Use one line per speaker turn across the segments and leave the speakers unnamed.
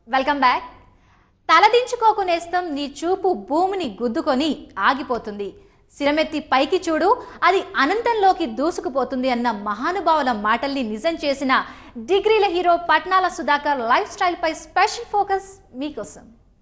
welcome back తలదించుకోకు నేస్తం నీ చూపు భూమిని గుద్దుకొని ఆగిపోతుంది శిరమెత్తి పైకి చూడు అది అనంతంలోకి దూసుకుపోతుంది అన్న మహానుభావుల మాటల్ని నిజం చేసిన డిగ్రీల hero Patnala Sudhakar lifestyle పై స్పెషల్ ఫోకస్ మీకోసం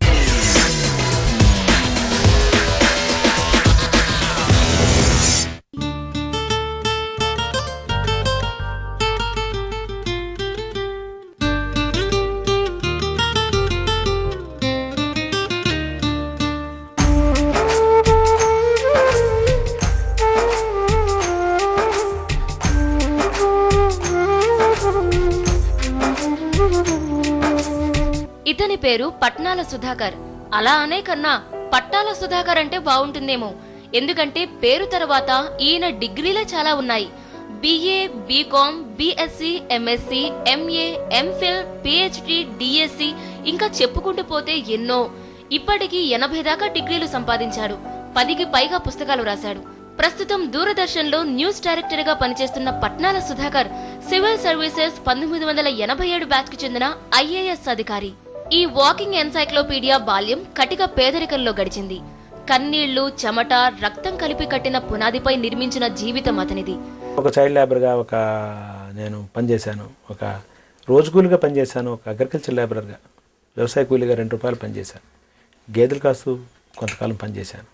ఇతని పేరు పట్నాల సుధాకర్ అలా అనే కన్నా పట్టాల సుధాకర్ అంటే బాగుంటుందేమో ఎందుకంటే పేరు తర్వాత ఈయన డిగ్రీలే చాలా ఉన్నాయి BA BCom BSc MSc MA MPhil PhD DSc ఇంకా చెప్పుకుంటూ పోతే ఎన్నో ఇప్పటికీ ఎనభై దాకా డిగ్రీలు సంపాదించాడు పదికి పైగా పుస్తకాలు రాశాడు ప్రస్తుతం దూరదర్శన్ లో న్యూస్ డైరెక్టర్ గా పనిచేస్తున్న పట్నాల సుధాకర్ సివిల్ సర్వీసెస్ పంతొమ్మిది వందల ఎనభై ఏడు బ్యాచ్ కు చెందిన ఐఏఎస్ అధికారి ఈ వాకింగ్ ఎన్సైక్లోపీడియా బాల్యం కటిక పేదరికంలో గడిచింది కన్నీళ్లు చెమట రక్తం కలిపి కట్టిన పునాదిపై నిర్మించిన జీవితం అతనిది
ఒక చైల్డ్ లేబర్గా ఒక నేను పనిచేశాను ఒక రోజు కూలీగా పనిచేశాను ఒక అగ్రికల్చర్ లేబరర్గా వ్యవసాయ కూలీగా రెండు రూపాయలు పనిచేశాను గేదెలు కాస్తూ కొంతకాలం పనిచేశాను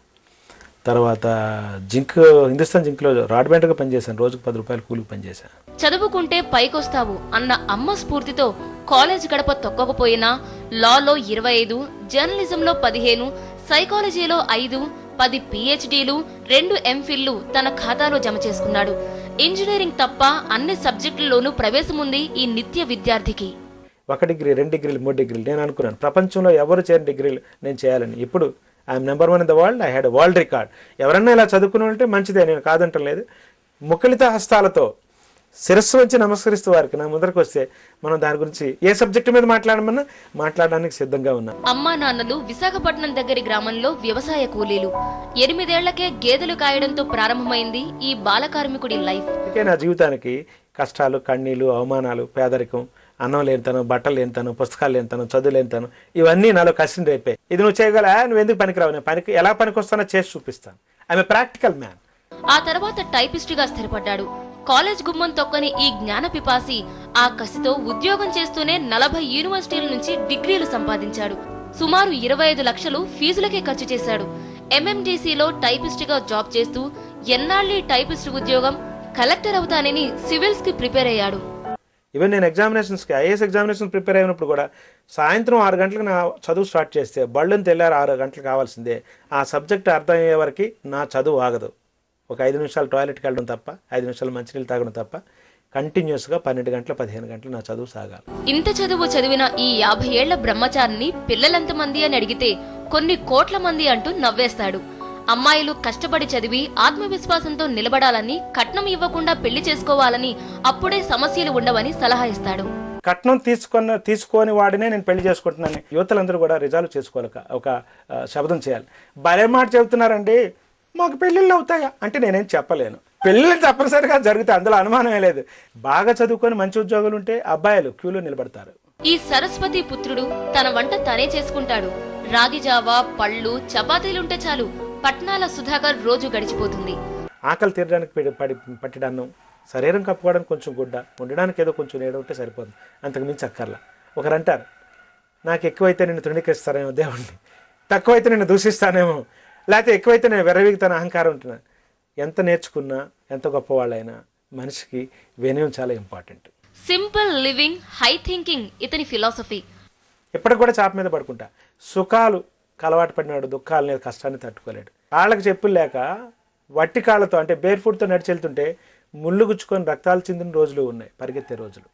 తర్వాత జింక్ హిందుస్థాన్ జింక్లో రాడ్ బ్యాండ్గా పనిచేశాను రోజుకు పది రూపాయలు కూలికి పనిచేశాను
చదువుకుంటే పైకొస్తావు అన్న అమ్మ స్ఫూర్తితో కాలేజ్ గడప తొక్కకపోయినా లాలో ఇరవై ఐదు జర్నలిజంలో పదిహేను సైకాలజీలో ఐదు పది పిహెచ్డీలు రెండు ఎంఫిల్లు తన ఖాతాలో జమ చేసుకున్నాడు ఇంజనీరింగ్ తప్ప అన్ని సబ్జెక్టుల్లోనూ ప్రవేశముంది ఈ నిత్య విద్యార్థికి
ఒక డిగ్రీ రెండు డిగ్రీలు మూడు డిగ్రీలు నేను అనుకున్నాను ప్రపంచంలో ఎవరు చేయని డిగ్రీలు నేను చేయాలని ఇప్పుడు I'm number one in the world I had world record ఎవరన్నా ఇలా చదువుకుని ఉంటే మంచిదే నేను కాదంటం లేదు ముఖలిత హస్తాలతో శిరస్సు వచ్చి నమస్కరిస్తూ వారికి నా ముందరకు వస్తే మనం దాని గురించి ఏ సబ్జెక్టు మీద మాట్లాడమన్నా మాట్లాడడానికి సిద్ధంగా ఉన్నా
అమ్మా నాన్నలు విశాఖపట్నం దగ్గరి గ్రామంలో వ్యవసాయ కూలీలు ఎనిమిదేళ్లకే గేదెలు కాయడంతో ప్రారంభమైంది ఈ బాల కార్మికుడి లైఫ్
అందుకే నా జీవితానికి కష్టాలు కన్నీళ్ళు అవమానాలు పేదరికం అన్నం లేనితనం బట్టలు లేనితనం పుస్తకాలు లేనితనం చదువు లేనితనం ఇవన్నీ నాలో కసిని రేపే ఇది నువ్వు చేయగల నువ్వు ఎందుకు పనికిరావు నేను పనికి ఎలా పనికి వస్తానో చేసి చూపిస్తాను ఐఎమ్ ప్రాక్టికల్ మ్యాన్
ఆ తర్వాత టైపిస్టుగా స్థిరపడ్డాడు కాలేజ్ గుమ్మం తొక్కని ఈ జ్ఞాన పిపాసి ఆ కసితో ఉద్యోగం చేస్తూనే నలభై యూనివర్సిటీల నుంచి డిగ్రీలు సంపాదించాడు సుమారు ఇరవై ఐదు లక్షలు ఫీజులకే ఖర్చు చేశాడు ఎంఎండిసిలో టైపిస్టుగా జాబ్ చేస్తూ ఎన్నాళ్ళీ టైపిస్ట్ ఉద్యోగం కలెక్టర్ అవుతానని సివిల్స్ కి ప్రిపేర్ అయ్యాడు
ఈవెన్ నేను ఎగ్జామినేషన్స్కి ఐఏఎస్ ఎగ్జామినేషన్ ప్రిపేర్ అయినప్పుడు కూడా సాయంత్రం ఆరు గంటలకు నా చదువు స్టార్ట్ చేస్తే బళ్ళని తెల్లారు ఆరు గంటలకు కావాల్సిందే ఆ సబ్జెక్ట్ అర్థమయ్యే వరకు నా చదువు ఆగదు ఒక ఐదు నిమిషాలు టాయిలెట్కి వెళ్ళడం తప్ప ఐదు నిమిషాలు మంచినీళ్ళు తాగడం తప్ప కంటిన్యూస్గా పన్నెండు గంటలు పదిహేను గంటలు నా చదువు సాగాలి
ఇంత చదువు చదివిన ఈ యాభై ఏళ్ల బ్రహ్మచారిని పిల్లలెంతమంది అని అడిగితే కొన్ని కోట్ల మంది అంటూ నవ్వేస్తాడు అమ్మాయిలు కష్టపడి చదివి ఆత్మవిశ్వాసంతో నిలబడాలని కట్నం ఇవ్వకుండా పెళ్లి చేసుకోవాలని అప్పుడే సమస్యలు ఉండవని సలహా ఇస్తాడు
కట్నం తీసుకున్న తీసుకొని వాడినే నేను పెళ్లి చేసుకుంటున్నాను యువతలందరూ కూడా రిజాల్వ్ చేసుకోవాలి ఒక- ఒక ఆ, శబ్దం చేయాలి భలే మాట చెబుతున్నారండి మాకు పెళ్ళిళ్ళు అవుతాయా అంటే నేనేం చెప్పలేను పెళ్ళిళ్ళు తప్పనిసరిగా జరుగుతాయి అందులో అనుమానమే లేదు బాగా చదువుకొని మంచి ఉద్యోగులు ఉంటే అబ్బాయిలు క్యూలో నిలబడతారు
ఈ సరస్వతి పుత్రుడు తన వంట తనే చేసుకుంటాడు రాగి జావా పళ్ళు చపాతీలుంటే చాలు పట్నాల సుధాకర్ రోజు గడిచిపోతుంది
ఆకలి తీరడానికి పెడి- పడి పట్టడాన్నం శరీరం కప్పుకోవడానికి కొంచెం గుడ్డ ఉండడానికి ఏదో కొంచెం నీడ ఉంటే సరిపోతుంది అంతకు మించి అక్కర్లా ఒకరు అంటారు నాకు ఎక్కువైతే నేను తృణీకరిస్తానేమో దేవుణ్ణి తక్కువైతే నేను దూషిస్తానేమో లేకపోతే ఎక్కువైతే నేను విర్రవీగుతాను అహంకారం ఉంటున్నా ఎంత నేర్చుకున్నా ఎంత గొప్పవాళ్ళైనా మనిషికి వినయం చాలా important
simple living high thinking ఇతని ఫిలాసఫీ
ఇప్పటికి కూడా చాప మీద పడుకుంటా సుఖాలు అలవాటు పడినాడు దుఃఖాలని కష్టాన్ని తట్టుకోలేడు కాళ్ళకి చెప్పులు లేక వట్టి కాళ్ళతో అంటే బేర్ ఫుడ్తో నడిచి వెళ్తుంటే ముళ్ళు గుచ్చుకొని రక్తాలు చెందిన రోజులు ఉన్నాయి పరిగెత్తే రోజులు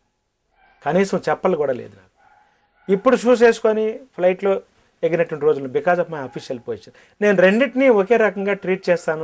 కనీసం చెప్పలు కూడా లేదు నాకు ఇప్పుడు షూస్ వేసుకొని ఫ్లైట్లో ఎగినటువంటి రోజులు because of my official position నేను రెండింటినీ ఒకే రకంగా ట్రీట్ చేస్తాను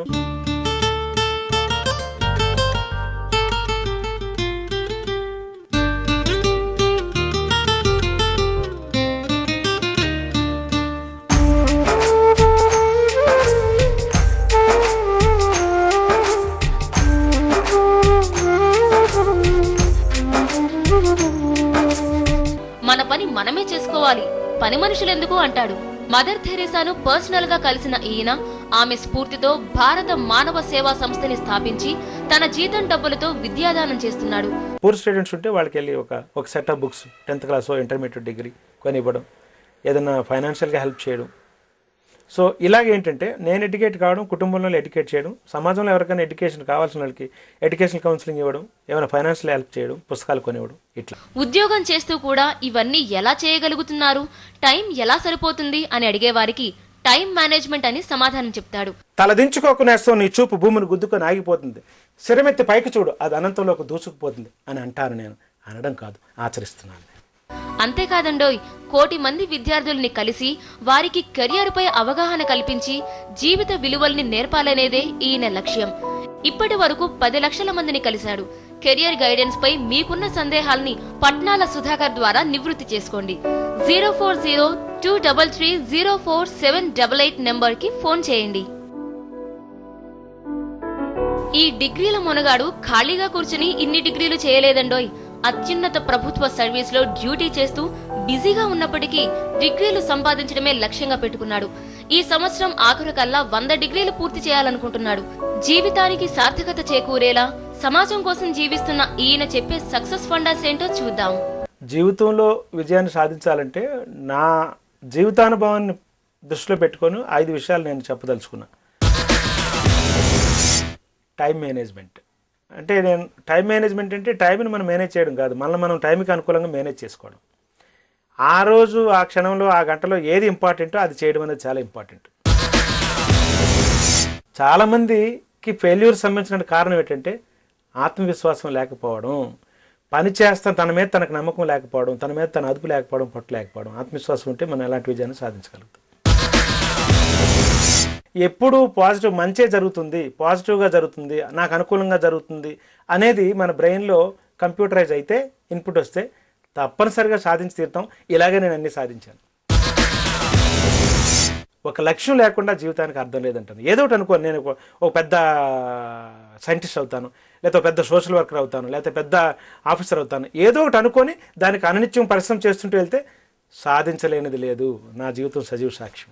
మన పని మనమే చేసుకోవాలి పని మనుషులెందుకు అంటాడు మదర్ థెరెసాను పర్సనల్ గా కలిసిన ఈయన ఆమె స్ఫూర్తితో భారత మానవ సేవా సంస్థని స్థాపించి తన జీతం డబ్బులతో విద్యాదానం చేస్తున్నాడు
పూర్ స్టూడెంట్స్ ఉంటే వాళ్ళకి వెళ్ళి ఒక ఒక set of books tenth class intermediate degree కొని ఇవ్వడం ఏదైనా ఫైనాన్షియల్గా హెల్ప్ చేయడం సో ఇలాగ ఏంటంటే నేను ఎడ్యుకేట్ కావడం కుటుంబంలో ఎడ్యుకేట్ చేయడం సమాజంలో ఎవరికైనా ఎడ్యుకేషన్ కావాల్సిన వాళ్ళకి ఎడ్యుకేషన్ కౌన్సిలింగ్ ఇవ్వడం ఏమైనా ఫైనాన్షియల్ హెల్ప్ చేయడం పుస్తకాలు కొనివ్వడం ఇట్లా
ఉద్యోగం చేస్తూ కూడా ఇవన్నీ ఎలా చేయగలుగుతున్నారు టైం ఎలా సరిపోతుంది అని అడిగేవారికి టైం మేనేజ్మెంట్ అని సమాధానం చెప్తాడు
తలదించుకోకునేస్తావు నీ చూపు భూమిని గుద్దుకొని ఆగిపోతుంది శిరమెత్తి పైకి చూడు అది అనంతంలోకి దూసుకుపోతుంది అని అంటాను నేను అనడం కాదు ఆచరిస్తున్నాను
అంతేకాదండోయ్ కోటి మంది విద్యార్థుల్ని కలిసి వారికి కెరియర్ పై అవగాహన కల్పించి జీవిత విలువల్ని నేర్పాలనేదే ఈయన లక్ష్యం ఇప్పటి వరకు పది లక్షల మందిని కలిశాడు కెరియర్ గైడెన్స్ పై మీకున్న సందేహాల్ని పట్నాల సుధాకర్ ద్వారా నివృత్తి చేసుకోండి zero four zero two double three zero four seven double eight number కి ఫోన్ చేయండి ఈ డిగ్రీల మొనగాడు ఖాళీగా కూర్చుని ఇన్ని డిగ్రీలు చేయలేదండోయ్ అత్యున్నత ప్రభుత్వ సర్వీస్ లో డ్యూటీ చేస్తూ బిజీగా ఉన్నప్పటికీ డిగ్రీలు సంపాదించడమే లక్ష్యంగా పెట్టుకున్నాడు ఈ సంవత్సరం ఆఖరు కల్లా వంద డిగ్రీలు పూర్తి చేయాలనుకుంటున్నాడు జీవితానికి సార్థకత చేకూరేలా సమాజం కోసం జీవిస్తున్న ఈయన చెప్పే సక్సెస్ ఫండాస్ ఏంటో చూద్దాం
జీవితంలో విజయాన్ని సాధించాలంటే నా జీవితానుభవాన్ని దృష్టిలో పెట్టుకొని ఐదు విషయాలు నేను చెప్పదలుచుకున్నా టైం మేనేజ్మెంట్ అంటే నేను టైం మేనేజ్మెంట్ అంటే టైంని మనం మేనేజ్ చేయడం కాదు మనల్ని మనం టైంకి అనుకూలంగా మేనేజ్ చేసుకోవడం ఆ రోజు ఆ క్షణంలో ఆ గంటలో ఏది ఇంపార్టెంటో అది చేయడం అనేది చాలా ఇంపార్టెంట్ చాలామందికి ఫెయిల్యూర్ సంబంధించిన కారణం ఏంటంటే ఆత్మవిశ్వాసం లేకపోవడం పని చేస్తాం తన మీద తనకు నమ్మకం లేకపోవడం తన మీద తన అదుపు లేకపోవడం పట్టు లేకపోవడం ఆత్మవిశ్వాసం ఉంటే మనం ఎలాంటి విజయాన్ని సాధించగలుగుతాం ఎప్పుడు పాజిటివ్ మంచే జరుగుతుంది పాజిటివ్గా జరుగుతుంది నాకు అనుకూలంగా జరుగుతుంది అనేది మన బ్రెయిన్లో కంప్యూటరైజ్ అయితే ఇన్పుట్ వస్తే తప్పనిసరిగా సాధించి తీరుతాం ఇలాగే నేను అన్ని సాధించాను ఒక లక్ష్యం లేకుండా జీవితానికి అర్థం లేదంటాను ఏదో ఒకటి అనుకో నేను ఒక- ఒక పెద్ద సైంటిస్ట్ అవుతాను లేకపోతే ఒక పెద్ద సోషల్ వర్కర్ అవుతాను లేకపోతే పెద్ద ఆఫీసర్ అవుతాను ఏదో ఒకటి అనుకొని దానికి అనునిత్యం పరిశ్రమ చేస్తుంటూ వెళ్తే సాధించలేనిది లేదు నా జీవితం సజీవ సాక్ష్యం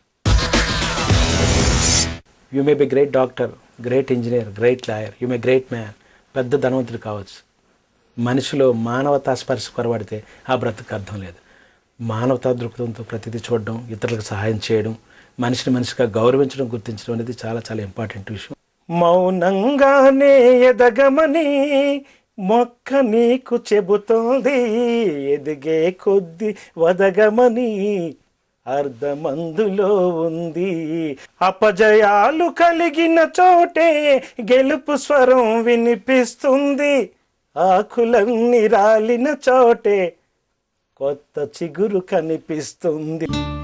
you may be great doctor great engineer great lawyer you may great man పెద్ద ధనవంతుడు కావచ్చు మనిషిలో మానవతా స్పర్శ కొరబడితే ఆ బ్రతుకు అర్థం లేదు మానవతా దృక్పథంతో ప్రతిదీ చూడడం ఇతరులకు సహాయం చేయడం మనిషిని మనిషిగా గౌరవించడం గుర్తించడం అనేది చాలా చాలా ఇంపార్టెంట్ విషయం మౌనంగానే ఎదగమని మొక్క నీకు చెబుతోంది ఎదిగే కొద్ది వదగమని అర్ధమందులో ఉంది అపజయాలు కలిగిన చోటే గెలుపు స్వరం వినిపిస్తుంది ఆకులన్నీ రాలిన చోటే కొత్త చిగురు కనిపిస్తుంది